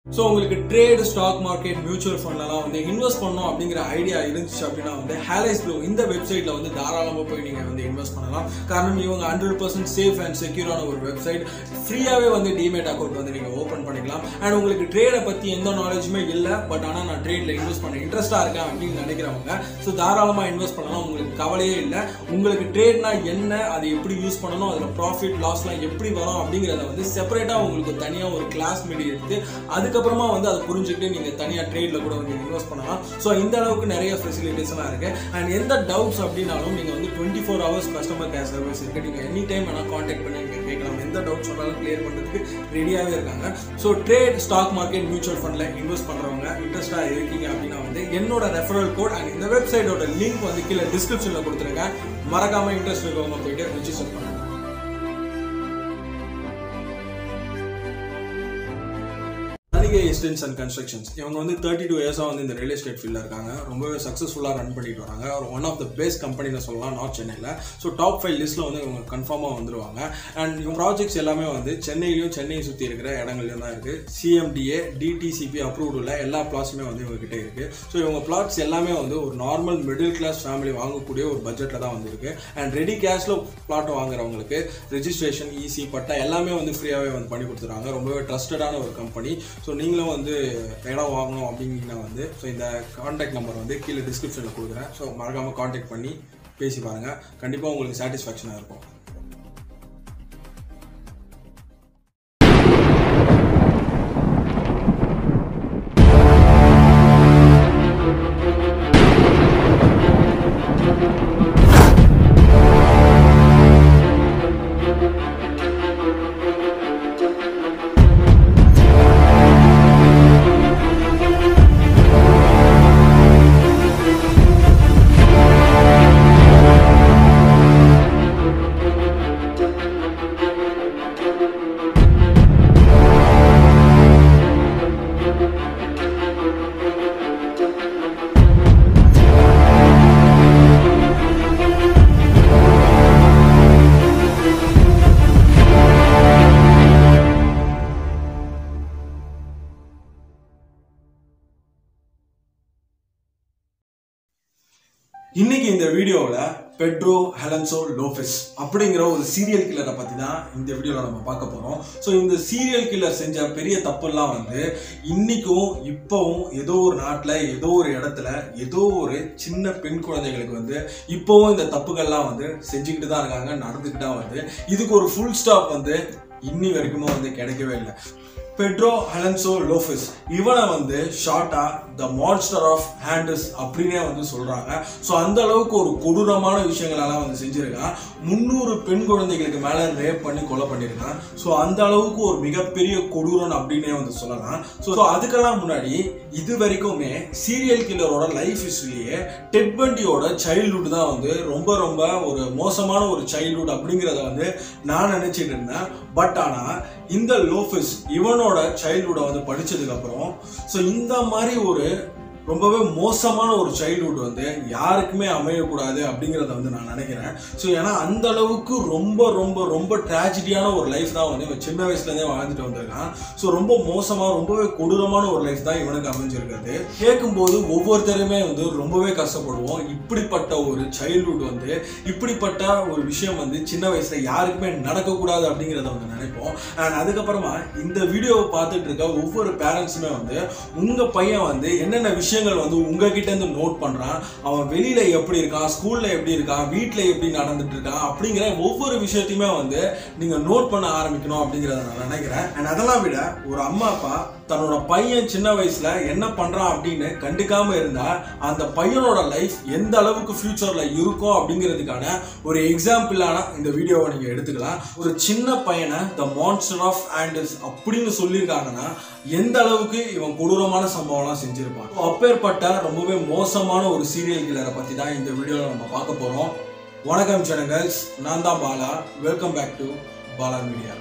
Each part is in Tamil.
ஸோ உங்களுக்கு ட்ரேட் ஸ்டாக் மார்க்கெட் மியூச்சுவல் ஃபண்ட்லாம் வந்து இன்வெஸ்ட் பண்ணணும் அப்படிங்கிற ஐடியா இருந்துச்சு அப்படின்னா வந்து ஹேலைஸ் ப்ளூ இந்த வெப்சைட்ல வந்து தாராளமாக போய் நீங்கள் வந்து இன்வெஸ்ட் பண்ணலாம் காரணம் இவங்க ஹண்ட்ரட் பர்சன்ட் சேஃப் அண்ட் செக்யூரான ஒரு வெப்சைட் ஃப்ரீயாகவே வந்து டிமேட் அக்கௌண்ட் வந்து நீங்கள் ஓப்பன் பண்ணிக்கலாம் அண்ட் உங்களுக்கு ட்ரேடை பற்றி எந்த நாலேஜுமே இல்லை பட் ஆனால் நான் ட்ரேடில் இன்வெஸ்ட் பண்ண இன்ட்ரெஸ்ட்டாக இருக்கேன் அப்படின்னு நினைக்கிறவங்க ஸோ தாராளமாக இன்வெஸ்ட் பண்ணலாம் உங்களுக்கு கவலையே இல்லை உங்களுக்கு ட்ரேட்னா என்ன அதை எப்படி யூஸ் பண்ணணும் அதில் ப்ராஃபிட் லாஸ்லாம் எப்படி வரும் அப்படிங்கிறத வந்து செப்பரேட்டாக உங்களுக்கு தனியாக ஒரு கிளாஸ் மீடி எடுத்து அதுக்கப்புறமா வந்து அதை புரிஞ்சுக்கிட்டு நீங்கள் தனியாக ட்ரேடில் கூட வந்து இன்வெஸ்ட் பண்ணலாம் ஸோ இந்த அளவுக்கு நிறைய ஃபெசிலிட்டிஸ்லாம் இருக்கு அண்ட் எந்த டவுட்ஸ் அப்படின்னாலும் நீங்கள் வந்து twenty four hours customer care service இருக்கு நீங்கள் எனி டைம் வேணால் காண்டாக்ட் பண்ணி நீங்கள் கேட்கலாம் எந்த டவுட்ஸ் சொன்னாலும் கிளியர் பண்ணுறதுக்கு ரெடியாகவே இருக்காங்க so trade stock market mutual ஃபண்டில் இன்வெஸ்ட் பண்ணுறவங்க இன்ட்ரெஸ்டாக இருக்கீங்க அப்படின்னா வந்து என்னோட ரெஃபரல் கோட் அண்ட் இந்த வெப்சைட்டோட லிங்க் வந்து கீழே டிஸ்கிரிப்ஷனில் கொடுத்துருங்க மறக்காமல் இன்ட்ரெஸ்ட் இருக்கவங்க போயிட்டு ரிஜிஸ்டர் பண்ணுங்க மளிகை எஸ்டேட்ஸ் அண்ட் கன்ஸ்ட்ரக்ஷன்ஸ் இவங்க வந்து தேர்ட்டி டூ இயர்ஸாக வந்து இந்த ரியல் எஸ்டேட் ஃபீல்டில் இருக்காங்க ரொம்பவே சக்ஸஸ்ஃபுல்லாக ரன் பண்ணிட்டு வராங்க ஒரு ஒன் ஆஃப் த பெஸ்ட் கம்பெனின்னு சொல்லலாம் நார்த் சென்னையில் ஸோ டாப் ஃபைவ் லிஸ்ட்டில் வந்து இவங்க கன்ஃபார்மாக வந்துருவாங்க அண்ட் இவங்க ப்ராஜெக்ட்ஸ் எல்லாமே வந்து சென்னையிலையும் சென்னையை சுற்றி இருக்கிற இடங்கள்லையும் தான் இருக்குது சிஎம்டிஏ டிடிசிபி அப்ரூவ்டு உள்ள எல்லா பிளாட்ஸுமே வந்து இவங்க கிட்டே இருக்குது ஸோ இவங்க பிளாட்ஸ் எல்லாமே வந்து ஒரு நார்மல் மிடில் கிளாஸ் ஃபேமிலி வாங்கக்கூடிய ஒரு பட்ஜெட்டில் தான் வந்திருக்கு அண்ட் ரெடி கேஷில் பிளாட் வாங்குறவங்களுக்கு ரெஜிஸ்ட்ரேஷன் ஈசி பட்டா எல்லாமே வந்து ஃப்ரீயாகவே வந்து பண்ணி கொடுத்துருக்காங்க ரொம்பவே ட்ரஸ்டடான ஒரு கம்பெனி ஸோ நீங்களும் வந்து இடம் வாங்கணும் அப்படிங்கன்னா வந்து ஸோ இந்த காண்டாக்ட் நம்பர் வந்து கீழே டிஸ்கிரிப்ஷனில் கொடுக்குறேன் ஸோ மறக்காமல் காண்டாக்ட் பண்ணி பேசி பாருங்கள் கண்டிப்பாக உங்களுக்கு சாட்டிஸ்ஃபேக்ஷனாக இருக்கும் இன்னைக்கு இந்த வீடியோவில் பெட்ரோ ஹெலன்சோ லோஃபெஸ் அப்படிங்கிற ஒரு சீரியல் கில்லரை பற்றி தான் இந்த வீடியோவில் நம்ம பார்க்க போகிறோம் ஸோ இந்த சீரியல் கில்லர் செஞ்ச பெரிய தப்புலாம் வந்து இன்னைக்கும் இப்போவும் ஏதோ ஒரு நாட்டில் ஏதோ ஒரு இடத்துல ஏதோ ஒரு சின்ன பெண் குழந்தைகளுக்கு வந்து இப்போவும் இந்த தப்புகள்லாம் வந்து செஞ்சுக்கிட்டு தான் இருக்காங்க நடந்துக்கிட்டு தான் வந்து இதுக்கு ஒரு ஃபுல் ஸ்டாப் வந்து இன்னி வரைக்குமே வந்து கிடைக்கவே இல்லை பெட்ரோ ஹெலன்சோ லோஃபிஸ் இவனை வந்து ஷார்ட்டா த மான்ஸ்டர் ஆஃப் ஹேண்டஸ் அப்படின்னே வந்து சொல்றாங்க ஸோ அந்த அளவுக்கு ஒரு கொடூரமான விஷயங்களெல்லாம் வந்து செஞ்சிருக்கான் முந்நூறு பெண் குழந்தைகளுக்கு மேல ரேப் பண்ணி கொலை பண்ணியிருக்கான் ஸோ அந்த அளவுக்கு ஒரு மிகப்பெரிய கொடூரன் அப்படின்னே வந்து சொல்லலாம் ஸோ அதுக்கெல்லாம் முன்னாடி இது வரைக்குமே சீரியல் கில்லரோட லைஃப் ஹிஸ்டரியே டெட் பண்டியோட சைல்ட்ஹுட் தான் வந்து ரொம்ப ரொம்ப ஒரு மோசமான ஒரு சைல்ட்ஹுட் அப்படிங்கிறத வந்து நான் நினைச்சிட்டு இருந்தேன் பட் ஆனா இந்த லோஃபிஸ் இவனோட சைல்ட்ஹுட்டை வந்து படிச்சதுக்கு அப்புறம் ஸோ இந்த மாதிரி ஒரு ரொம்பவே மோசமான ஒரு சைல்ட்ஹுட் வந்து யாருக்குமே அமையக்கூடாது அப்படிங்கிறத வந்து நான் நினைக்கிறேன் ஸோ ஏன்னா அந்த அளவுக்கு ரொம்ப ரொம்ப ரொம்ப ட்ராஜடியான ஒரு லைஃப் தான் வந்து இவன் சின்ன வயசுலேருந்தே வாழ்ந்துட்டு வந்திருக்கான் ஸோ ரொம்ப மோசமாக ரொம்பவே கொடூரமான ஒரு லைஃப் தான் இவனுக்கு அமைஞ்சிருக்காது கேட்கும்போது ஒவ்வொருத்தருமே வந்து ரொம்பவே கஷ்டப்படுவோம் இப்படிப்பட்ட ஒரு சைல்ட்ஹுட் வந்து இப்படிப்பட்ட ஒரு விஷயம் வந்து சின்ன வயசுல யாருக்குமே நடக்கக்கூடாது அப்படிங்கிறத வந்து நினைப்போம் அண்ட் அதுக்கப்புறமா இந்த வீடியோவை பார்த்துட்டு இருக்க ஒவ்வொரு பேரண்ட்ஸுமே வந்து உங்க பையன் வந்து என்னென்ன விஷயங்கள் வந்து உங்ககிட்ட இருந்து நோட் பண்றான் அவன் வெளியில எப்படி இருக்கான் ஸ்கூல்ல எப்படி இருக்கான் வீட்ல எப்படி நடந்துட்டு இருக்கான் அப்படிங்கிற ஒவ்வொரு விஷயத்தையுமே வந்து நீங்க நோட் பண்ண ஆரம்பிக்கணும் அப்படிங்கிறத நான் நினைக்கிறேன் அண்ட் அதெல்லாம் விட ஒரு அம்மா அப்பா தன்னோட பையன் சின்ன வயசுல என்ன பண்றான் அப்படின்னு கண்டுக்காம இருந்தா அந்த பையனோட லைஃப் எந்த அளவுக்கு ஃபியூச்சர்ல இருக்கும் அப்படிங்கிறதுக்கான ஒரு எக்ஸாம்பிளான இந்த வீடியோவை நீங்க எடுத்துக்கலாம் ஒரு சின்ன பையனை த மான்ஸ்டர் ஆஃப் ஆண்டஸ் அப்படின்னு சொல்லியிருக்காங்கன்னா எந்த அளவுக்கு இவன் கொடூரமான சம்பவம்லாம் செஞ்சிருப்பான் அப்பேற்பட்ட ரொம்பவே மோசமான ஒரு சீரியல் கில்லரை பத்தி தான் இந்த வீடியோவில் நம்ம பார்க்க போறோம் வணக்கம் சேனல்ஸ் நான் தான் Bala welcome back to Bala media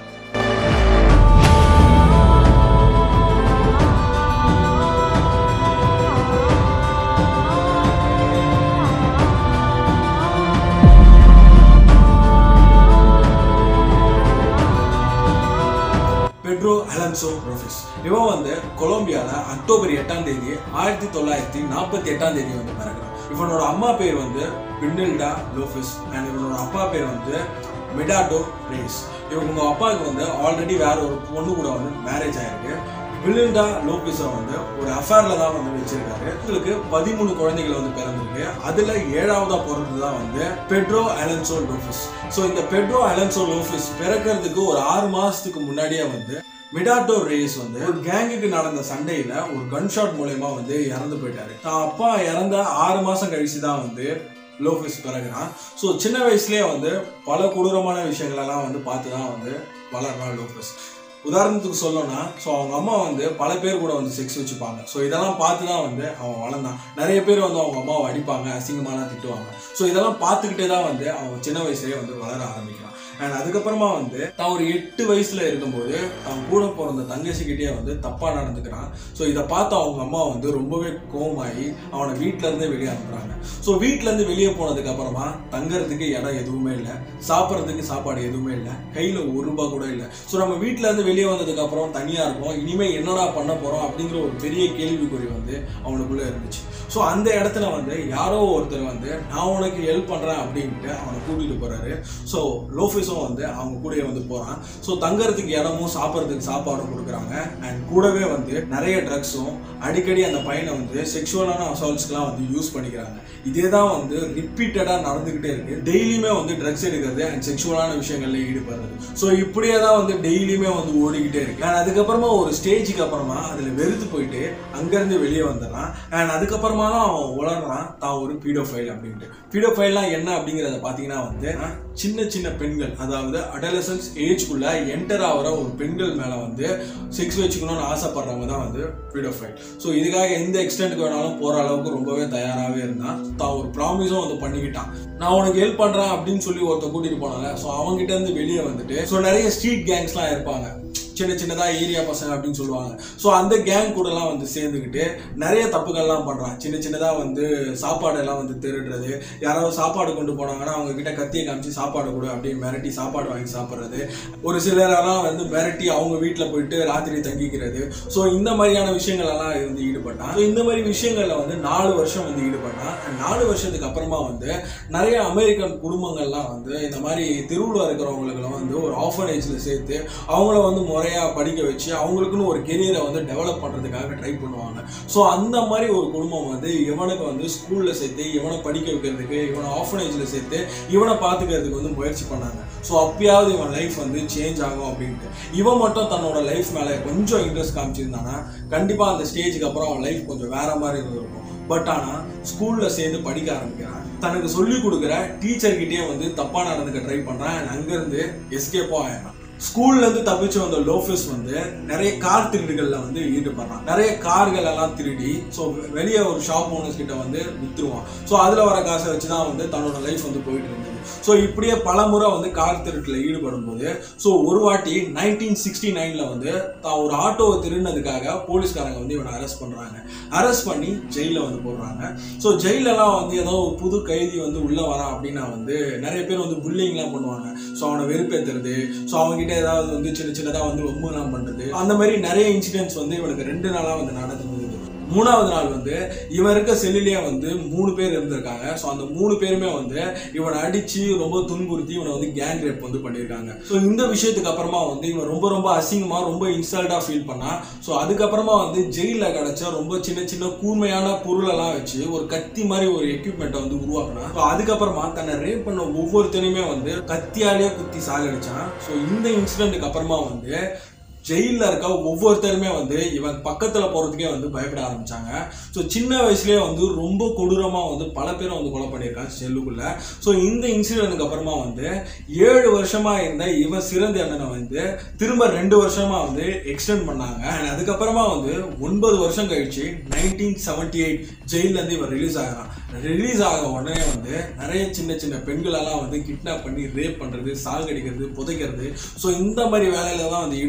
Alonso Lopez இவன் வந்து கொலம்பியால அக்டோபர் எட்டாம் தேதி ஆயிரத்தி தொள்ளாயிரத்தி நாற்பத்தி எட்டாம் தேதி வந்து பிறகுறான் இவனோட அம்மா பேர் வந்து பிண்டில்டா லோஃபிஸ் அண்ட் இவனோட அப்பா பேர் வந்து மெடாடோ ரேஸ் இவங்க அப்பாவுக்கு வந்து ஆல்ரெடி வேற ஒரு பொண்ணு கூட வந்து மேரேஜ் ஆயிருக்கு பிலிண்டா லோபிஸை வந்து ஒரு அஃபேர்ல தான் வந்து வச்சிருக்காரு இவங்களுக்கு பதிமூணு குழந்தைகள் வந்து பிறந்திருக்கு அதுல ஏழாவதா பிறந்தது தான் வந்து பெட்ரோ அலன்சோ லோபிஸ் ஸோ இந்த பெட்ரோ அலன்சோ லோபிஸ் பிறக்கிறதுக்கு ஒரு ஆறு மாசத்துக்கு முன்னாடியே வந்து மிடாட்டோ ரேஸ் வந்து ஒரு கேங்குக்கு நடந்த சண்டையில ஒரு கன் ஷாட் மூலயமா வந்து இறந்து போயிட்டாரு தான் அப்பா இறந்த ஆறு மாசம் கழிச்சு தான் வந்து லோஃபிஸ் பிறகுறான் ஸோ சின்ன வயசுலயே வந்து பல கொடூரமான விஷயங்களெல்லாம் வந்து பார்த்து தான் வந்து வளர்றான் லோஃபிஸ் உதாரணத்துக்கு சொல்லணும்னா ஸோ அவங்க அம்மா வந்து பல பேர் கூட வந்து செக்ஸ் வச்சுப்பாங்க ஸோ இதெல்லாம் பார்த்து தான் வந்து அவன் வளர்ந்தான் நிறைய பேர் வந்து அவங்க அம்மாவை அடிப்பாங்க அசிங்கமாலாம் திட்டுவாங்க ஸோ இதெல்லாம் பார்த்துக்கிட்டே தான் வந்து அவன் சின்ன வயசுலேயே வந்து வளர ஆரம்பிக்கிறான் அண்ட் அதுக்கப்புறமா வந்து தான் ஒரு எட்டு வயசுல இருக்கும்போது தான் கூட பிறந்த தங்கச்சிக்கிட்டே வந்து தப்பா நடந்துக்கிறான் ஸோ இதை பார்த்து அவங்க அம்மா வந்து ரொம்பவே கோவமாகி அவனை வீட்ல இருந்தே வெளியே அனுப்புறாங்க ஸோ வீட்ல இருந்து வெளியே போனதுக்கு அப்புறமா தங்கறதுக்கு இடம் எதுவுமே இல்லை சாப்பிட்றதுக்கு சாப்பாடு எதுவுமே இல்லை கையில ஒரு ரூபாய் கூட இல்லை ஸோ நம்ம வீட்ல இருந்து வெளியே வந்ததுக்கு அப்புறம் தனியா இருக்கோம் இனிமே என்னடா பண்ண போறோம் அப்படிங்கிற ஒரு பெரிய கேள்விக்குறி வந்து அவனுக்குள்ள இருந்துச்சு ஸோ அந்த இடத்துல வந்து யாரோ ஒருத்தர் வந்து நான் உனக்கு ஹெல்ப் பண்றேன் அப்படின்ட்டு அவனை கூட்டிட்டு போறாரு ஸோ லோஃபிஸும் வந்து அவங்க கூடயே வந்து போறான் ஸோ தங்கறதுக்கு இடமும் சாப்பிட்றதுக்கு சாப்பாடும் கொடுக்குறாங்க அண்ட் கூடவே வந்து நிறைய ட்ரக்ஸும் அடிக்கடி அந்த பையனை வந்து செக்ஷுவலான அசால்ட்ஸ்க்குலாம் வந்து யூஸ் பண்ணிக்கிறாங்க இதே தான் வந்து ரிப்பீட்டடாக நடந்துக்கிட்டே இருக்கு டெய்லியுமே வந்து ட்ரக்ஸ் எடுக்கிறது அண்ட் செக்ஷுவலான விஷயங்கள்ல ஈடுபடுறது ஸோ இப்படியே தான் வந்து டெய்லியுமே வந்து ஓடிக்கிட்டே இருக்கு அண்ட் அதுக்கப்புறமா ஒரு ஸ்டேஜுக்கு அப்புறமா அதில் வெறுத்து போயிட்டு அங்கேருந்து வெளியே வந்துடுறான் அண்ட் அதுக்கப்புறமா தான் அவன் உளறான் தான் ஒரு பீடோஃபைல் அப்படின்ட்டு பீடோஃபைல்லாம் என்ன அப்படிங்கிறத பார்த்தீங்கன்னா வந்து அஹ், சின்ன சின்ன பெண்கள் அதாவது அடலசன்ஸ் ஏஜ்குள்ள என்டர் ஆகிற ஒரு பெண்கள் மேலே வந்து செக்ஸ் வச்சுக்கணும்னு ஆசைப்படுறவங்க தான் வந்து பீடோஃபைல் ஸோ இதுக்காக எந்த எக்ஸ்டென்ட்க்கு வேணாலும் போகிற அளவுக்கு ரொம்பவே தயாராகவே இருந்தான் தான் ஒரு ப்ராமிஸும் வந்து பண்ணிக்கிட்டான் நான் உனக்கு ஹெல்ப் பண்ணுறேன் அப்படின்னு சொல்லி ஒருத்தர் கூட்டிகிட்டு போனாங்க ஸோ அவங்ககிட்ட இருந்து வெளியே வந்துட்டு ஸோ நிறைய ஸ்ட்ரீட் கேங்ஸ்லாம் இருப்பாங்க சின்ன சின்னதா ஏரியா பசங்க அப்படின்னு சொல்லுவாங்க ஸோ அந்த கேங் கூடலாம் வந்து சேர்ந்துக்கிட்டு நிறைய தப்புகள்லாம் பண்றான் சின்ன சின்னதா வந்து சாப்பாடு எல்லாம் வந்து திருடுறது யாராவது சாப்பாடு கொண்டு போனாங்கன்னா அவங்க கிட்ட கத்தியை காமிச்சு சாப்பாடு கொடு அப்படின்னு மிரட்டி சாப்பாடு வாங்கி சாப்பிட்றது ஒரு சிலரெல்லாம் வந்து மிரட்டி அவங்க வீட்டில் போயிட்டு ராத்திரி தங்கிக்கிறது ஸோ இந்த மாதிரியான விஷயங்கள் எல்லாம் வந்து ஈடுபட்டான் So இந்த மாதிரி விஷயங்கள்ல வந்து நாலு வருஷம் வந்து ஈடுபட்டான் And நாலு வருஷத்துக்கு அப்புறமா வந்து நிறைய அமெரிக்கன் குடும்பங்கள்லாம் வந்து இந்த மாதிரி தெருவில் இருக்கிறவங்களுக்கெல்லாம் வந்து ஒரு ஆஃபனேஜ்ல சேர்த்து அவங்கள வந்து முறையா படிக்க வச்சு அவங்களுக்குன்னு ஒரு கெரியரை வந்து டெவலப் பண்றதுக்காக ட்ரை பண்ணுவாங்க ஸோ அந்த மாதிரி ஒரு குடும்பம் வந்து இவனுக்கு வந்து ஸ்கூல்ல சேர்த்து இவனை படிக்க வைக்கிறதுக்கு இவனை ஆஃபனேஜ்ல சேர்த்து இவனை பார்த்துக்கிறதுக்கு வந்து முயற்சி பண்ணாங்க ஸோ அப்பயாவது இவன் லைஃப் வந்து சேஞ்ச் ஆகும் அப்படின்ட்டு இவன் மட்டும் தன்னோட லைஃப் மேல கொஞ்சம் இன்ட்ரெஸ்ட் காமிச்சிருந்தானா கண்டிப்பா அந்த ஸ்டேஜுக்கு அப்புறம் அவன் லைஃப் கொஞ்சம் வேற மாதிரி இருந்திருக்கும் பட் ஆனா ஸ்கூல்ல சேர்ந்து படிக்க ஆரம்பிக்கிறான் தனக்கு சொல்லி கொடுக்குற டீச்சர் கிட்டே வந்து தப்பா நடந்துக்க ட்ரை பண்றான் and அங்கிருந்து எஸ்கேப்போ ஆயிடுறான் ஸ்கூல்ல இருந்து தப்பிச்சு வந்த லோஃபிஸ் வந்து நிறைய கார் திருடுகள்ல வந்து ஈடுபடுறான் நிறைய கார்கள் எல்லாம் திருடி ஸோ வெளியே ஒரு ஷாப் ஓனர்ஸ் கிட்ட வந்து வித்துருவான் ஸோ அதுல வர காசை வச்சு தான் வந்து தன்னோட லைஃப் வந்து போயிட்டு இருந்தது ஸோ இப்படியே பல முறை வந்து கார் திருட்டுல ஈடுபடும் போது ஸோ ஒரு வாட்டி நைன்டீன் சிக்ஸ்டி நைன்ல வந்து தான் ஒரு ஆட்டோவை திருடினதுக்காக போலீஸ்காரங்க வந்து இவனை அரெஸ்ட் பண்றாங்க அரெஸ்ட் பண்ணி ஜெயில வந்து போடுறாங்க ஸோ ஜெயிலெல்லாம் வந்து ஏதோ ஒரு புது கைதி வந்து உள்ள வரான் அப்படின்னா வந்து நிறைய பேர் வந்து புல்லிங்லாம் பண்ணுவாங்க ஸோ அவனை வெறுப்பேத்துறது ஸோ அவங்ககிட்ட ஏதாவது வந்து சின்ன சின்னதாக வந்து ரொம்பலாம் பண்றது அந்த மாதிரி நிறைய இன்சிடென்ட்ஸ் வந்து இவனுக்கு ரெண்டு நாளாக வந்து நடந்து மூணாவது நாள் வந்து இவன் இருக்க செல்லிலேயே வந்து மூணு பேர் இருந்திருக்காங்க ஸோ அந்த மூணு பேருமே வந்து இவனை அடிச்சு ரொம்ப துன்புறுத்தி இவனை வந்து கேங் ரேப் வந்து பண்ணியிருக்காங்க ஸோ இந்த விஷயத்துக்கு அப்புறமா வந்து இவன் ரொம்ப ரொம்ப அசிங்கமா ரொம்ப இன்சல்ட்டா ஃபீல் பண்ணான் ஸோ அதுக்கப்புறமா வந்து ஜெயிலில் கிடைச்ச ரொம்ப சின்ன சின்ன கூர்மையான பொருளெல்லாம் வச்சு ஒரு கத்தி மாதிரி ஒரு எக்யூப்மெண்ட்டை வந்து உருவாக்கினான் ஸோ அதுக்கப்புறமா தன்னை ரேப் பண்ண ஒவ்வொருத்தனையுமே வந்து கத்தியாலேயே குத்தி சாகடிச்சான் ஸோ இந்த இன்சிடென்ட்டுக்கு அப்புறமா வந்து ஜெயிலில் இருக்க ஒவ்வொருத்தருமே வந்து இவன் பக்கத்தில் போகிறதுக்கே வந்து பயப்பட ஆரம்பிச்சாங்க ஸோ சின்ன வயசுலேயே வந்து ரொம்ப கொடூரமாக வந்து பல பேரை வந்து கொலை பண்ணியிருக்காங்க செல்லுக்குள்ள ஸோ இந்த இன்சிடென்ட்க்கு அப்புறமா வந்து ஏழு வருஷமாக இருந்த இவன் சிறந்த தண்டனை வந்து திரும்ப ரெண்டு வருஷமா வந்து எக்ஸ்டெண்ட் பண்ணாங்க அண்ட் அதுக்கப்புறமா வந்து ஒன்பது வருஷம் கழிச்சு நைன்டீன் செவன்டி எயிட் ஜெயிலேருந்து இவன் ரிலீஸ் ஆகிறான் ரிலீஸ் ஆக உடனே வந்து நிறைய சின்ன சின்ன பெண்களெல்லாம் வந்து கிட்னாப் பண்ணி ரேப் பண்ணுறது சாகடிக்கிறது புதைக்கிறது ஸோ இந்த மாதிரி வேலையில தான் வந்து ஈடுபடுறான்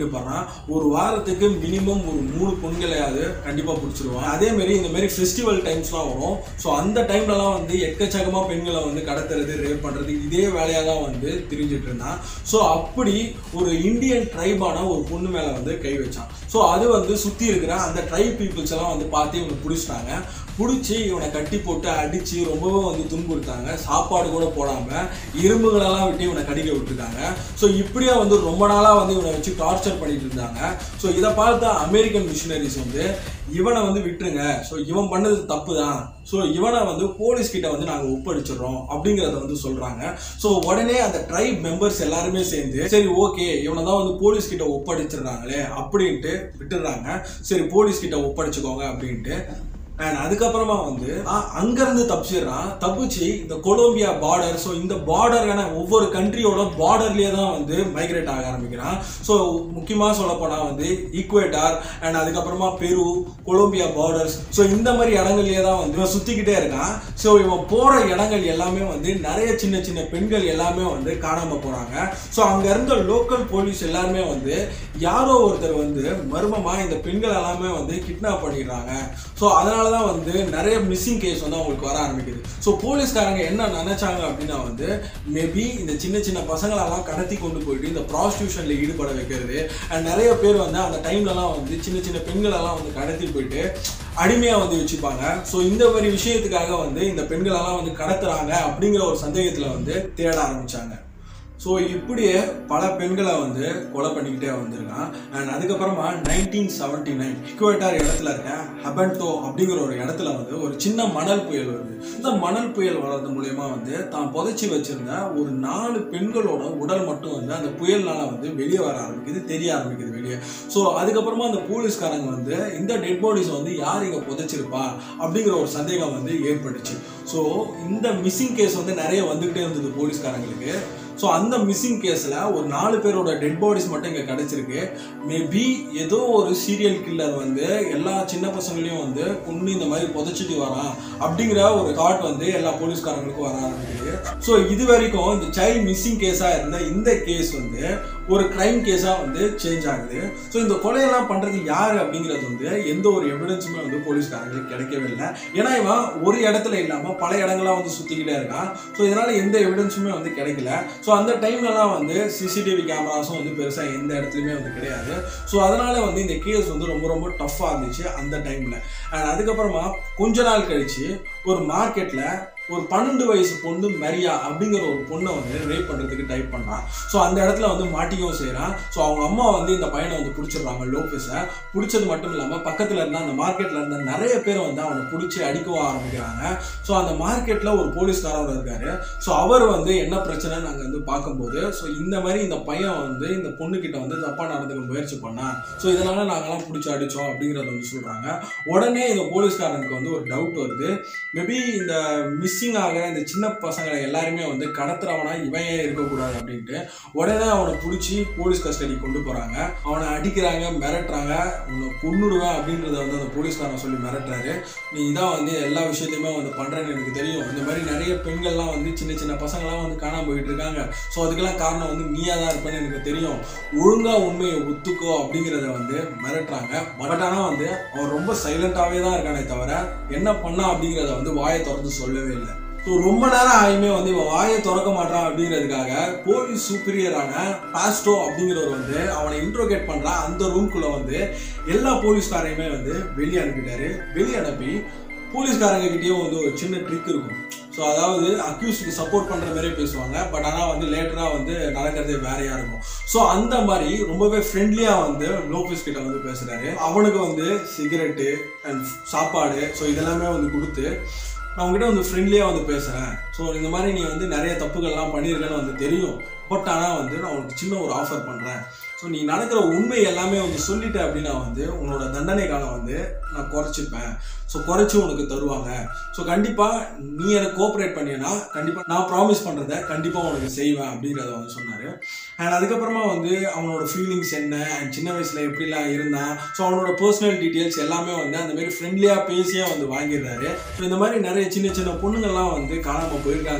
ஒரு வாரத்துக்கு மினிமம் ஒரு மூணு பொண்களையாவது கண்டிப்பாக பிடிச்சிருவான் அதே மாதிரி இந்த மாதிரி ஃபெஸ்டிவல் டைம்ஸ்லாம் வரும் ஸோ அந்த டைம்லலாம் வந்து எக்கச்சக்கமாக பெண்களை வந்து கடத்துறது ரேப் பண்ணுறது இதே வேலையாக தான் வந்து திரிஞ்சிட்டு இருந்தான் ஸோ அப்படி ஒரு இந்தியன் ட்ரைபான ஒரு பொண்ணு மேலே வந்து கை வச்சான் ஸோ அது வந்து சுற்றி இருக்கிற அந்த ட்ரைப் பீப்புள்ஸ் எல்லாம் வந்து பார்த்து இவனை பிடிச்சிட்டாங்க பிடிச்சி இவனை கட்டி போட்டு அடித்து ரொம்பவே வந்து துன்புறுத்தாங்க சாப்பாடு கூட போடாமல் இரும்புகளெல்லாம் விட்டு இவனை கடிக்க விட்டுருக்காங்க ஸோ இப்படியே வந்து ரொம்ப நாளாக வந்து இவனை வச்சு டார்ச்சர் பண்ணிட்டு இருந்தாங்க ஸோ இதை பார்த்த அமெரிக்கன் மிஷினரிஸ் வந்து இவனை வந்து விட்டுருங்க ஸோ இவன் பண்ணது தப்பு தான் ஸோ இவனை வந்து போலீஸ் கிட்ட வந்து நாங்கள் ஒப்படைச்சிடுறோம் அப்படிங்கிறத வந்து சொல்றாங்க ஸோ உடனே அந்த ட்ரைப் மெம்பர்ஸ் எல்லாருமே சேர்ந்து சரி ஓகே இவனை தான் வந்து போலீஸ் கிட்ட ஒப்படைச்சிடுறாங்களே அப்படின்ட்டு விட்டுடுறாங்க சரி போலீஸ் கிட்ட ஒப்படைச்சுக்கோங்க அப்படின்ட்டு அண்ட் அதுக்கப்புறமா வந்து அ- அங்கிருந்து தப்பிச்சிடுறான் தப்பிச்சு இந்த கொலம்பியா பார்டர் ஸோ இந்த பார்டரான ஒவ்வொரு கண்ட்ரியோட பார்டர்லயே தான் வந்து மைக்ரேட் ஆக ஆரம்பிக்கிறான் ஸோ முக்கியமாக சொல்ல போனா வந்து ஈக்குவேட்டார் அண்ட் அதுக்கப்புறமா பெரு கொலம்பியா பார்டர்ஸ் ஸோ இந்த மாதிரி இடங்கள்லயே தான் வந்து இவன் சுத்திக்கிட்டே இருக்கான் ஸோ இவன் போற இடங்கள் எல்லாமே வந்து நிறைய சின்ன சின்ன பெண்கள் எல்லாமே வந்து காணாம போறாங்க ஸோ அங்க இருந்த லோக்கல் போலீஸ் எல்லாருமே வந்து யாரோ ஒருத்தர் வந்து மர்மமா இந்த பெண்கள் எல்லாமே வந்து கிட்னாப் பண்ணிடுறாங்க ஸோ அதனால தான் வந்து நிறைய மிஸ்ஸிங் கேஸ் வந்து அவங்களுக்கு வர ஆரம்பிக்குது ஸோ போலீஸ்காரங்க என்ன நினைச்சாங்க அப்படின்னா வந்து மேபி இந்த சின்ன சின்ன பசங்களெல்லாம் கடத்தி கொண்டு போயிட்டு இந்த ப்ராஸ்டியூஷனில் ஈடுபட வைக்கிறது அண்ட் நிறைய பேர் வந்து அந்த டைம்லலாம் வந்து சின்ன சின்ன பெண்களெல்லாம் வந்து கடத்தி போயிட்டு அடிமையாக வந்து வச்சுப்பாங்க ஸோ இந்த மாதிரி விஷயத்துக்காக வந்து இந்த பெண்களெல்லாம் வந்து கடத்துறாங்க அப்படிங்கிற ஒரு சந்தேகத்தில் வந்து தேட ஆரம்பிச்சாங்க ஸோ இப்படியே பல பெண்களை வந்து கொலை பண்ணிக்கிட்டே வந்திருக்கான் அண்ட் அதுக்கப்புறமா நைன்டீன் செவன்டி நைன் இக்குவேட்டார் இடத்துல இருக்க ஹபன்டோ அப்படிங்கிற ஒரு இடத்துல வந்து ஒரு சின்ன மணல் புயல் வருது இந்த மணல் புயல் வர்றது மூலயமா வந்து தான் புதைச்சி வச்சிருந்த ஒரு நாலு பெண்களோட உடல் மட்டும் வந்து அந்த புயல்னால வந்து வெளியே வர ஆரம்பிக்குது தெரிய ஆரம்பிக்குது வெளியே ஸோ அதுக்கப்புறமா அந்த போலீஸ்காரங்க வந்து இந்த டெட் பாடிஸ் வந்து யார் இங்கே புதைச்சிருப்பா அப்படிங்கிற ஒரு சந்தேகம் வந்து ஏற்பட்டுச்சு ஸோ இந்த மிஸ்ஸிங் கேஸ் வந்து நிறைய வந்துகிட்டே இருந்தது போலீஸ்காரங்களுக்கு ஸோ அந்த மிஸ்ஸிங் கேஸில் ஒரு நாலு பேரோட டெட் பாடிஸ் மட்டும் இங்கே கிடச்சிருக்கு மேபி ஏதோ ஒரு சீரியல் கில்லர் வந்து எல்லா சின்ன பசங்களையும் வந்து கொண்டு இந்த மாதிரி புதைச்சிட்டு வரான் அப்படிங்கிற ஒரு தாட் வந்து எல்லா போலீஸ்காரங்களுக்கும் வர ஆரம்பிக்குது ஸோ இது வரைக்கும் இந்த சைல்ட் மிஸ்ஸிங் கேஸாக இருந்த இந்த கேஸ் வந்து ஒரு கிரைம் கேஸாக வந்து சேஞ்ச் ஆகுது ஸோ இந்த கொலையெல்லாம் பண்ணுறது யார் அப்படிங்கிறது வந்து எந்த ஒரு எவிடன்ஸுமே வந்து போலீஸ்காரங்களுக்கு கிடைக்கவே இல்லை ஏன்னா இவன் ஒரு இடத்துல இல்லாமல் பல இடங்கள்லாம் வந்து சுற்றிக்கிட்டே இருக்கான் ஸோ இதனால் எந்த எவிடன்ஸுமே வந்து கிடைக்கல ஸோ அந்த டைம்லலாம் வந்து சிசிடிவி கேமராஸும் வந்து பெருசாக எந்த இடத்துலையுமே வந்து கிடையாது ஸோ அதனால் வந்து இந்த கேஸ் வந்து ரொம்ப ரொம்ப டஃப்பாக இருந்துச்சு அந்த டைமில் அண்ட் அதுக்கப்புறமா கொஞ்ச நாள் கழிச்சு ஒரு மார்க்கெட்டில் ஒரு பன்னெண்டு வயசு பொண்ணு மரியா அப்படிங்கிற ஒரு பொண்ணை வந்து ரேப் பண்ணுறதுக்கு டைப் பண்ணான் ஸோ அந்த இடத்துல வந்து மாட்டிக்கவும் செய்கிறான் ஸோ அவங்க அம்மா வந்து இந்த பையனை வந்து பிடிச்சிடுறாங்க லோபஸை பிடிச்சது மட்டும் இல்லாமல் பக்கத்தில் இருந்த அந்த மார்க்கெட்டில் இருந்த நிறைய பேர் வந்து அவனை பிடிச்சி அடிக்கவும் ஆரம்பிக்கிறாங்க ஸோ அந்த மார்க்கெட்டில் ஒரு போலீஸ்காரர் இருக்காரு ஸோ அவர் வந்து என்ன பிரச்சனைன்னு நாங்கள் வந்து பார்க்கும்போது ஸோ இந்த மாதிரி இந்த பையன் வந்து இந்த பொண்ணுக்கிட்ட வந்து தப்பாக நடந்துக்க முயற்சி பண்ணான் ஸோ இதனால நாங்கெல்லாம் பிடிச்சி அடித்தோம் அப்படிங்கிறத வந்து சொல்கிறாங்க உடனே இந்த போலீஸ்காரனுக்கு வந்து ஒரு டவுட் வருது மேபி இந்த மிஸ்ஸிங் ஆகிற இந்த சின்ன பசங்களை எல்லாருமே வந்து கடத்துறவனா இவன் ஏன் இருக்கக்கூடாது அப்படின்ட்டு உடனே அவனை பிடிச்சி போலீஸ் கஸ்டடி கொண்டு போகிறாங்க அவனை அடிக்கிறாங்க மிரட்டுறாங்க உன்னை கொன்னுடுவேன் அப்படின்றத வந்து அந்த போலீஸ்காரன் சொல்லி மிரட்டுறாரு நீ இதான் வந்து எல்லா விஷயத்தையுமே வந்து பண்ணுறேன்னு எனக்கு தெரியும் இந்த மாதிரி நிறைய பெண்கள்லாம் வந்து சின்ன சின்ன பசங்கள்லாம் வந்து காணாம போயிட்டு இருக்காங்க ஸோ அதுக்கெல்லாம் காரணம் வந்து நீயா தான் இருப்பேன்னு எனக்கு தெரியும் ஒழுங்கா உண்மையை ஒத்துக்கோ அப்படிங்கிறத வந்து மிரட்டுறாங்க பட் ஆனால் வந்து அவன் ரொம்ப சைலண்டாகவே தான் இருக்கானே தவிர என்ன பண்ணா அப்படிங்கிறத வந்து வாயை திறந்து சொல்லவே இல்லை ஸோ ரொம்ப நேரம் ஆயுமே வந்து இவன் வாயை திறக்க மாட்டான் அப்படிங்கிறதுக்காக போலீஸ் சூப்பீரியரான பாஸ்டோ அப்படிங்கிறவர் வந்து அவனை இன்ட்ரோகேட் பண்ணுறான் அந்த ரூம்குள்ளே வந்து எல்லா போலீஸ்காரையுமே வந்து வெளியே அனுப்பிட்டாரு வெளியே அனுப்பி போலீஸ்காரங்க கிட்டேயும் வந்து ஒரு சின்ன ட்ரிக் இருக்கும் ஸோ அதாவது அக்யூஸ்டுக்கு சப்போர்ட் பண்ணுற மாதிரியே பேசுவாங்க பட் ஆனால் வந்து லேட்டராக வந்து நடக்கிறதே வேறையா இருக்கும் ஸோ அந்த மாதிரி ரொம்பவே ஃப்ரெண்ட்லியாக வந்து லோபஸ் கிட்ட வந்து பேசுகிறாரு அவனுக்கு வந்து சிகரெட்டு அண்ட் சாப்பாடு ஸோ இதெல்லாமே வந்து கொடுத்து நான் உங்ககிட்ட வந்து ஃப்ரெண்ட்லியாக வந்து பேசுகிறேன் ஸோ இந்த மாதிரி நீ வந்து நிறைய தப்புகள்லாம் பண்ணியிருக்கேன்னு வந்து தெரியும் பட் ஆனால் வந்து நான் உனக்கு சின்ன ஒரு ஆஃபர் பண்ணுறேன் ஸோ நீ நடக்கிற உண்மை எல்லாமே வந்து சொல்லிட்ட அப்படின்னா வந்து உன்னோட தண்டனை காலம் வந்து நான் குறைச்சிப்பேன் ஸோ குறைச்சி உனக்கு தருவாங்க ஸோ கண்டிப்பாக நீ எனக்கு கோஆப்ரேட் பண்ணினா கண்டிப்பாக நான் ப்ராமிஸ் பண்ணுறத கண்டிப்பாக உனக்கு செய்வேன் அப்படிங்கிறத வந்து சொன்னார் அண்ட் அதுக்கப்புறமா வந்து அவனோட ஃபீலிங்ஸ் என்ன அண்ட் சின்ன வயசில் எப்படிலாம் இருந்தான் ஸோ அவனோட பர்சனல் டீட்டெயில்ஸ் எல்லாமே வந்து அந்த மாதிரி ஃப்ரெண்ட்லியாக பேசியே வந்து வாங்கிடுறாரு ஸோ இந்த மாதிரி நிறைய சின்ன சின்ன பொண்ணுங்கள்லாம் வந்து காணாமல் போயிருக்காங்க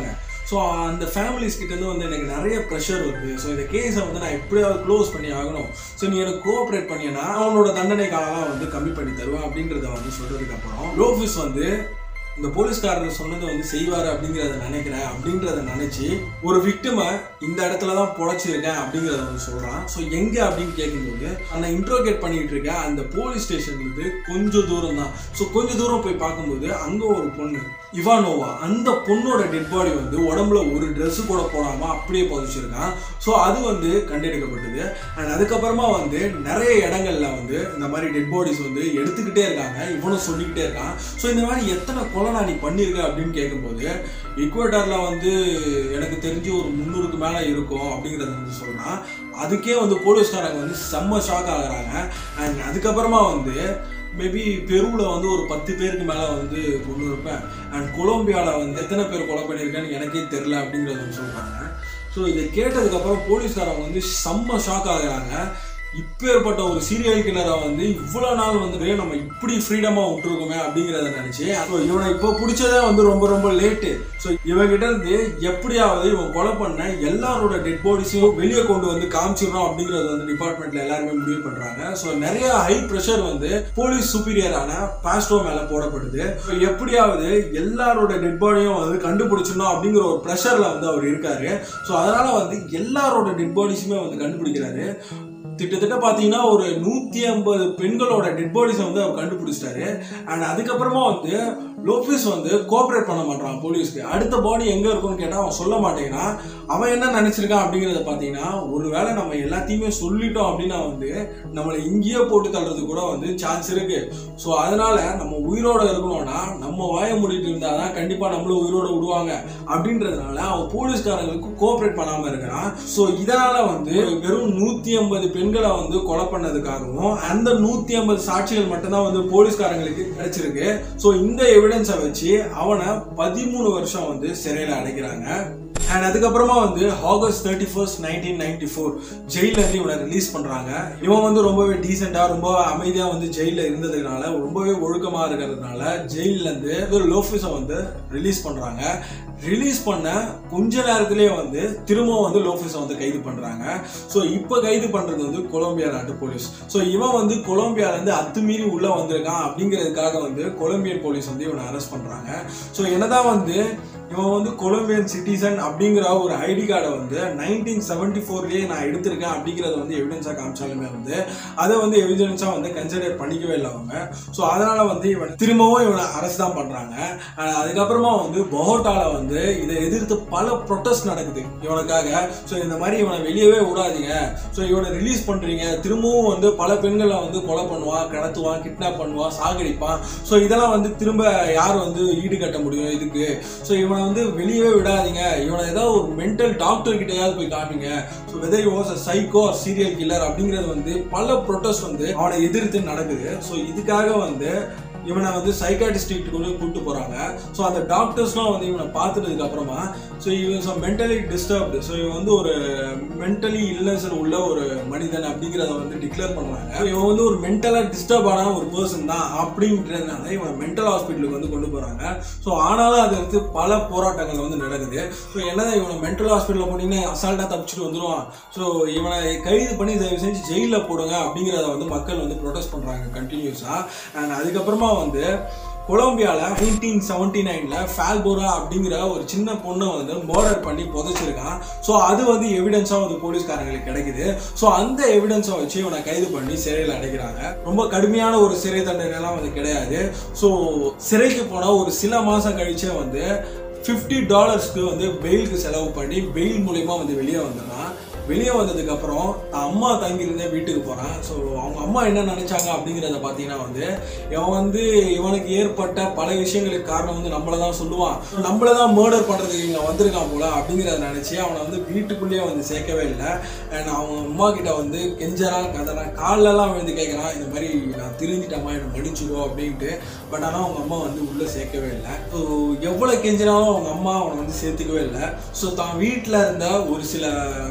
ஸோ அந்த ஃபேமிலிஸ் கிட்டேருந்து வந்து எனக்கு நிறைய ப்ரெஷர் வருது ஸோ இந்த கேஸை வந்து நான் எப்படியாவது க்ளோஸ் பண்ணி ஆகணும் ஸோ நீ எனக்கு கோஆப்ரேட் பண்ணினா அவனோட தண்டனை காலம் வந்து கம்மி பண்ணி தருவேன் அப்படின்றத வந்து சொல்றதுக்கு அப்புறம் லோஃபிஸ் வந்து இந்த போலீஸ்காரர் சொன்னதை வந்து செய்வாரு அப்படிங்கிறத நினைக்கிறேன் அப்படின்றத நினைச்சு ஒரு விக்டிமை இந்த இடத்துல தான் பொழைச்சிருக்கேன் அப்படிங்கிறத வந்து சொல்றான் ஸோ எங்க அப்படின்னு கேட்கும்போது நான் இன்ட்ரோகேட் பண்ணிட்டு இருக்கேன் அந்த போலீஸ் ஸ்டேஷன் வந்து கொஞ்சம் தூரம் தான் ஸோ கொஞ்சம் தூரம் போய் பார்க்கும்போது அங்க ஒரு பொண்ணு இவானோவா அந்த பொண்ணோட டெட் பாடி வந்து உடம்புல ஒரு Dress கூட போடாம அப்படியே புதைச்சிருக்கான் ஸோ அது வந்து கண்டெடுக்கப்பட்டது அண்ட் அதுக்கப்புறமா வந்து நிறைய இடங்கள்ல வந்து இந்த மாதிரி டெட் பாடிஸ் வந்து எடுத்துக்கிட்டே இருக்காங்க இவனும் சொல்லிக்கிட்டே இருக்கான் ஸோ இந்த மாதிரி எத்தனை கொலை நான் நீ பண்ணியிருக்க அப்படின்னு கேட்கும்போது இக்குவேட்டர்ல வந்து எனக்கு தெரிஞ்சு ஒரு முந்நூறுக்கு மேல இருக்கும் அப்படிங்கறத வந்து சொல்றான் அதுக்கே வந்து போலீஸ்காரங்க வந்து செம்ம ஷாக் ஆகுறாங்க அண்ட் அதுக்கப்புறமா வந்து மேபி பெருவில் வந்து ஒரு பத்து பேருக்கு மேலே வந்து கொண்டு இருப்பேன் அண்ட் கொலம்பியாவில் வந்து எத்தனை பேர் கொலை பண்ணியிருக்கேன்னு எனக்கே தெரில அப்படிங்கிறத வந்து சொல்கிறாங்க ஸோ இதை கேட்டதுக்கப்புறம் போலீஸ்காரங்க வந்து செம்ம ஷாக் ஆகுறாங்க இப்பேற்பட்ட ஒரு சீரியல் கில்லரை வந்து இவ்வளோ நாள் வந்து நம்ம இப்படி ஃப்ரீடமாக விட்டுருக்கோமே அப்படிங்கிறத நினச்சி ஸோ இவனை இப்போ பிடிச்சதே வந்து ரொம்ப ரொம்ப லேட்டு ஸோ இவன்கிட்ட இருந்து எப்படியாவது இவன் கொலை பண்ண எல்லாரோட டெட் பாடிஸையும் வெளியே கொண்டு வந்து காமிச்சிடணும் அப்படிங்கிறது வந்து டிபார்ட்மெண்ட்ல எல்லாருமே முடிவு பண்றாங்க ஸோ நிறைய ஹை ப்ரெஷர் வந்து போலீஸ் சுப்பீரியரான பாஸ்டோ மேல போடப்படுது So, எப்படியாவது எல்லாரோட டெட் பாடியும் வந்து கண்டுபிடிச்சிடணும் அப்படிங்கிற ஒரு ப்ரெஷர்ல வந்து அவர் இருக்காரு ஸோ அதனால வந்து எல்லாரோட டெட் பாடிஸுமே வந்து கண்டுபிடிக்கிறாரு கிட்டத்தட்ட பார்த்தீங்கன்னா ஒரு நூற்றி ஐம்பது பெண்களோட டெட் பாடிஸை வந்து அவர் கண்டுபிடிச்சிட்டாரு அண்ட் அதுக்கப்புறமா வந்து லோபிஸ் வந்து கோஆப்ரேட் பண்ண மாட்டான் போலீஸ்க்கு அடுத்த பாடி எங்கே இருக்கும்னு கேட்டால் அவன் சொல்ல மாட்டேங்கிறான் அவன் என்ன நினச்சிருக்கான் அப்படிங்கிறத பார்த்தீங்கன்னா ஒருவேளை நம்ம எல்லாத்தையுமே சொல்லிட்டோம் அப்படின்னா வந்து நம்மளை இங்கேயே போட்டு தள்ளுறது கூட வந்து சான்ஸ் இருக்கு ஸோ அதனால நம்ம உயிரோட இருக்கணும்னா நம்ம வாய மூடிட்டு இருந்தால் தான் கண்டிப்பாக நம்மளும் உயிரோட விடுவாங்க அப்படின்றதுனால அவன் போலீஸ்காரங்களுக்கு கோஆப்ரேட் பண்ணாமல் இருக்கிறான் ஸோ இதனால வந்து வெறும் நூற்றி ஐம்பது பெண்களை வந்து கொலை பண்ணதுக்காகவும் அந்த நூற்றி ஐம்பது சாட்சிகள் மட்டும்தான் வந்து போலீஸ்காரங்களுக்கு கிடைச்சிருக்கு ஸோ இந்த எவிடன்ஸை வச்சு அவனை பதிமூணு வருஷம் வந்து சிறையில் அடைக்கிறாங்க அண்ட் அதுக்கப்புறமா வந்து August thirty first nineteen ninety four ஜெயிலேருந்து இவனை ரிலீஸ் பண்ணுறாங்க இவன் வந்து ரொம்பவே டீசெண்டாக ரொம்ப அமைதியாக வந்து ஜெயிலில் இருந்ததுனால ரொம்பவே ஒழுக்கமாக இருக்கிறதுனால ஜெயிலேருந்து லோஃபிஸை வந்து ரிலீஸ் பண்ணுறாங்க ரிலீஸ் பண்ண கொஞ்ச நேரத்திலேயே வந்து திரும்பவும் வந்து லோஃபிஸை வந்து கைது பண்ணுறாங்க ஸோ இப்போ கைது பண்ணுறது வந்து கொலம்பியா நாட்டு போலீஸ் ஸோ இவன் வந்து கொலம்பியாலேருந்து அத்துமீறி உள்ளே வந்திருக்கான் அப்படிங்கிறதுக்காக வந்து கொலம்பியன் போலீஸ் வந்து இவனை அரெஸ்ட் பண்ணுறாங்க ஸோ என்னதான் வந்து இவன் வந்து கொலம்பியன் சிட்டிசன் அப்படிங்கிற ஒரு ஐடி கார்டை வந்து நைன்டீன் செவன்டி ஃபோர்லேயே நான் எடுத்திருக்கேன் அப்படிங்கிறத வந்து எவிடன்ஸாக காமிச்சாலுமே வந்து அதை வந்து எவிடன்ஸாக வந்து கன்சிடர் பண்ணிக்கவே இல்லை அவங்க ஸோ அதனால வந்து இவன் திரும்பவும் இவனை அரெஸ்ட் தான் பண்ணுறாங்க அதுக்கப்புறமா வந்து பொஹோட்டால வந்து இதை எதிர்த்து பல ப்ரொட்டஸ்ட் நடக்குது இவனுக்காக ஸோ இந்த மாதிரி இவனை வெளியவே விடாதீங்க ஸோ இவனை ரிலீஸ் பண்ணுறீங்க திரும்பவும் வந்து பல பெண்களை வந்து கொலை பண்ணுவான் கடத்துவான் கிட்னாப் பண்ணுவான் சாகடிப்பான் ஸோ இதெல்லாம் வந்து திரும்ப யார் வந்து ஈடுகட்ட முடியும் இதுக்கு ஸோ இவனை வந்து வெளியவே விடாதீங்க இவனை ஏதாவது ஒரு மென்டல் டாக்டர் கிட்டயாவது போய் காமிங்க so whether was a psycho or serial killer அப்படிங்கிறது வந்து பல ப்ரொட்டஸ்ட் வந்து அவனை எதிர்த்து நடக்குது ஸோ இதுக்காக வந்து இவனை வந்து சைக்காட்டிஸ்டிக் கொண்டு கூட்டு போறாங்க ஸோ அந்த டாக்டர்ஸ்லாம் வந்து இவனை பார்த்துட்டதுக்கு அப்புறமா ஸோ இவன் மென்டலி டிஸ்டர்ப்டு ஸோ இவன் வந்து ஒரு மென்டலி இல்லனஸ் உள்ள ஒரு மனிதன் அப்படிங்கிறத வந்து டிக்ளேர் பண்றாங்க இவன் வந்து ஒரு மென்டலாக டிஸ்டர்ப் ஆன ஒரு பர்சன் தான் அப்படின்றதுனால இவனை மென்டல் ஹாஸ்பிட்டலுக்கு வந்து கொண்டு போறாங்க ஸோ ஆனாலும் அது வந்து பல போராட்டங்கள் வந்து நடக்குது ஸோ என்னதான் இவனை மென்டல் ஹாஸ்பிட்டலில் போனீங்கன்னா அசால்ட்டாக தப்பிச்சுட்டு வந்துடுவான் ஸோ இவனை கைது பண்ணி தயவு செஞ்சு ஜெயிலில் போடுங்க அப்படிங்கிறத வந்து மக்கள் வந்து ப்ரொடெஸ்ட் பண்றாங்க கண்டினியூஸாக அண்ட் அதுக்கப்புறமா வந்து கொலம்பியாவில் நைன்டீன் செவன்டி நைனில் ஃபேல்போரா அப்படிங்கிற ஒரு சின்ன பொண்ணை வந்து மர்டர் பண்ணி புதைச்சிருக்கான் ஸோ அது வந்து எவிடன்ஸாக வந்து போலீஸ்காரங்களுக்கு கிடைக்குது ஸோ அந்த எவிடன்ஸை வச்சு இவனை கைது பண்ணி சிறையில் அடைக்கிறாங்க ரொம்ப கடுமையான ஒரு சிறை தண்டனைலாம் வந்து கிடையாது ஸோ சிறைக்கு போனால் ஒரு சில மாதம் கழிச்சே வந்து ஃபிஃப்டி டாலர்ஸ்க்கு வந்து பெயிலுக்கு செலவு பண்ணி பெயில் மூலயமா வந்து வெளியே வந்துடுறான் வெளியே வந்ததுக்கு அப்புறம் தான் அம்மா தங்கியிருந்த வீட்டுக்கு போறான் ஸோ அவங்க அம்மா என்ன நினைச்சாங்க அப்படிங்கிறத பார்த்தீங்கன்னா வந்து இவன் வந்து இவனுக்கு ஏற்பட்ட பல விஷயங்களுக்கு காரணம் வந்து நம்மள தான் சொல்லுவான் நம்மள தான் மர்டர் பண்றதுக்கு இங்க வந்திருக்கான் போல அப்படிங்கிறத நினைச்சு அவனை வந்து வீட்டுக்குள்ளேயே வந்து சேர்க்கவே இல்லை அண்ட் அவங்க அம்மா கிட்ட வந்து கெஞ்சறான் கதறான் கால்லெல்லாம் விழுந்து கேட்கறான் இந்த மாதிரி நான் திருந்திட்டம்மா என்னை மன்னிச்சுக்கோ அப்படின்ட்டு பட் ஆனால் அவங்க அம்மா வந்து உள்ள சேர்க்கவே இல்லை ஸோ எவ்வளோ கெஞ்சினாலும் அவங்க அம்மா அவனை வந்து சேர்த்துக்கவே இல்லை ஸோ தான் வீட்டில் இருந்த ஒரு சில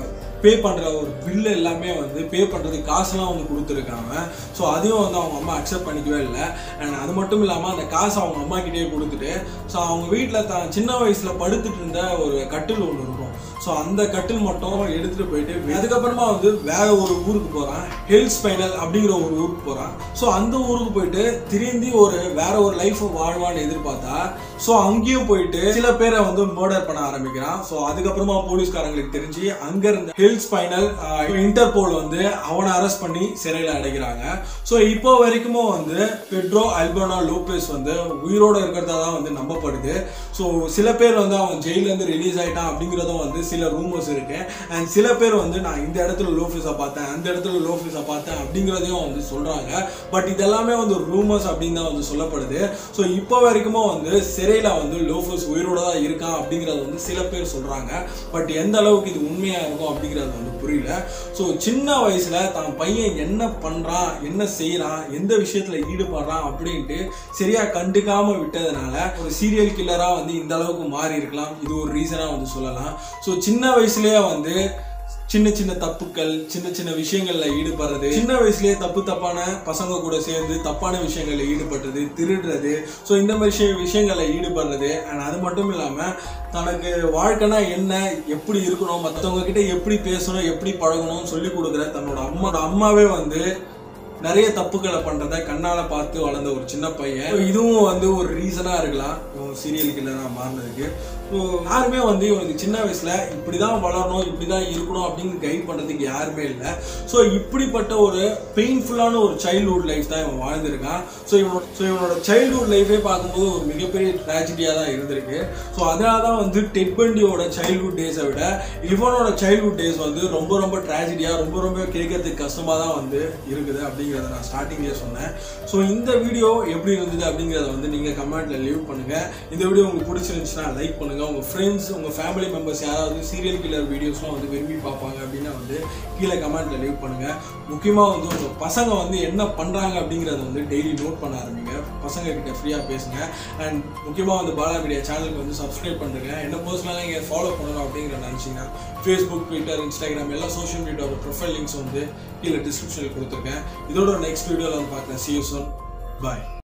பே பண்ணுற ஒரு பில்லு எல்லாமே வந்து பே பண்ணுறதுக்கு காசுலாம் வந்து கொடுத்துருக்காங்க ஸோ அதையும் வந்து அவங்க அம்மா அக்செப்ட் பண்ணிக்கவே இல்லை அண்ட் அது மட்டும் இல்லாமல் அந்த காசை அவங்க அம்மா கிட்டே கொடுத்துட்டு ஸோ அவங்க வீட்டில் தான் சின்ன வயசில் படுத்துட்டு இருந்த ஒரு கட்டில் ஒன்று இருக்கும் ஸோ அந்த கட்டில் மட்டும் எடுத்துகிட்டு போயிட்டு அதுக்கப்புறமா வந்து வேற ஒரு ஊருக்கு போகிறான் ஹெல்த் ஸ்பைனல் அப்படிங்கிற ஒரு ஊருக்கு போகிறான் ஸோ அந்த ஊருக்கு போயிட்டு திரும்பி ஒரு வேற ஒரு லைஃப் வாழ்வான்னு எதிர்பார்த்தா ஸோ அங்கேயும் போயிட்டு சில பேரை வந்து மர்டர் பண்ண ஆரம்பிக்கிறான் ஸோ அதுக்கப்புறமா போலீஸ்காரங்களுக்கு தெரிஞ்சு அங்க இருந்த ஹெல்த் ஸ்பைனல் இன்டர்போல் வந்து அவனை அரெஸ்ட் பண்ணி சிறையில் அடைக்கிறாங்க ஸோ இப்போ வரைக்கும் வந்து பெட்ரோ அல்போனா லோபேஸ் வந்து உயிரோட இருக்கிறதா தான் வந்து நம்பப்படுது ஸோ சில பேர் வந்து அவன் ஜெயில இருந்து ரிலீஸ் ஆயிட்டான் அப்படிங்கிறதும் வந்து சில ரூமர்ஸ் இருக்கு அண்ட் சில பேர் வந்து நான் இந்த இடத்துல லோஃபீஸை பார்த்தேன் அந்த இடத்துல லோஃபீஸை பார்த்தேன் அப்படிங்கிறதையும் வந்து சொல்றாங்க பட் இதெல்லாமே வந்து ரூமர்ஸ் அப்படின்னு தான் வந்து சொல்லப்படுது ஸோ இப்போ வரைக்கும் வந்து சிறையில் வந்து லோஃபஸ் உயிரோட தான் இருக்கான் அப்படிங்கிறது வந்து சில பேர் சொல்றாங்க பட் எந்த அளவுக்கு இது உண்மையா இருக்கும் அப்படிங்கிறது வந்து புரியல ஸோ சின்ன வயசுல தான் பையன் என்ன பண்றான் என்ன செய்யறான் எந்த விஷயத்துல ஈடுபடுறான் அப்படின்ட்டு சரியா கண்டுக்காம விட்டதுனால ஒரு சீரியல் கில்லரா வந்து இந்த அளவுக்கு மாறி இருக்கலாம் இது ஒரு ரீசனா வந்து சொல்லலாம் ஸோ சின்ன வயசுலயே வந்து சின்ன சின்ன தப்புக்கள் சின்ன சின்ன விஷயங்கள்ல ஈடுபடுறது சின்ன வயசுலயே தப்பு தப்பான பசங்க கூட சேர்ந்து தப்பான விஷயங்கள்ல ஈடுபடுறது திருடுறது ஸோ இந்த மாதிரி விஷய- விஷயங்கள்ல ஈடுபடுறது அண்ட் அது மட்டும் இல்லாம தனக்கு வாழ்க்கைனா என்ன எப்படி இருக்கணும் மற்றவங்க கிட்ட எப்படி பேசணும் எப்படி பழகணும்னு சொல்லி கொடுக்குற தன்னோட அம்மாவோட அம்மாவே வந்து நிறைய தப்புகளை பண்றத கண்ணால பார்த்து வளர்ந்த ஒரு சின்ன பையன் So இதுவும் வந்து ஒரு ரீசனா இருக்கலாம் இவன் சீரியல் கில்லரா மாறினதுக்கு ஸோ யாருமே வந்து இவனுக்கு சின்ன வயசுல இப்படிதான் வளரணும் இப்படிதான் இருக்கணும் அப்படின்னு கைட் பண்றதுக்கு யாருமே இல்லை ஸோ இப்படிப்பட்ட ஒரு பெயின்ஃபுல்லான ஒரு சைல்ட்ஹுட் லைஃப் தான் இவன் வாழ்ந்திருக்கான் ஸோ இவனோட ஸோ இவனோட சைல்ட்ஹுட் லைஃபே பார்க்கும்போது ஒரு மிகப்பெரிய ட்ராஜடியாக தான் இருந்திருக்கு ஸோ அதனால தான் வந்து டெட் பண்டியோட சைல்ட்ஹுட் டேஸை விட இவனோட சைல்ட்ஹுட் டேஸ் வந்து ரொம்ப ரொம்ப ட்ராஜடியாக ரொம்ப ரொம்ப கேட்கறதுக்கு கஷ்டமாக தான் வந்து இருக்குது அப்படிங்கிறத நான் ஸ்டார்டிங்லேயே சொன்னேன் ஸோ இந்த வீடியோ எப்படி இருந்தது அப்படிங்கிறத வந்து நீங்கள் கமெண்ட்ல லீவ் பண்ணுங்க இந்த வீடியோ உங்களுக்கு பிடிச்சிருந்துச்சுன்னா லைக் பண்ணுங்க உங்க ஃப்ரெண்ட்ஸ் உங்க ஃபேமிலி மெம்பர்ஸ் யாராவது சீரியல் கில்லர் வீடியோஸ்லாம் வந்து விரும்பி பார்ப்பாங்க அப்படின்னா வந்து கீழே கமெண்ட்ல லீவ் பண்ணுங்க முக்கியமாக வந்து உங்க பசங்க வந்து என்ன பண்றாங்க அப்படிங்கிறத வந்து டெய்லி நோட் பண்ண ஆரம்பிங்க பசங்க கிட்ட ஃப்ரீயாக பேசுங்க அண்ட் முக்கியமாக வந்து பாலா மீடியா சேனலுக்கு வந்து சப்ஸ்கிரைப் பண்ணுங்க என்ன பர்சனலாக நீங்கள் ஃபாலோ பண்ணணும் அப்படிங்கிற நினச்சிங்கன்னா ஃபேஸ்புக் ட்விட்டர் இன்ஸ்டாகிராம் எல்லா சோஷியல் மீடியாவோட ப்ரொஃபைல் லிங்க்ஸ் வந்து கீழே டிஸ்கிரிப்ஷனில் கொடுத்துருக்கேன் இதோட நெக்ஸ்ட் வீடியோவில் வந்து பார்க்குறேன் சி யூ சோன் பாய்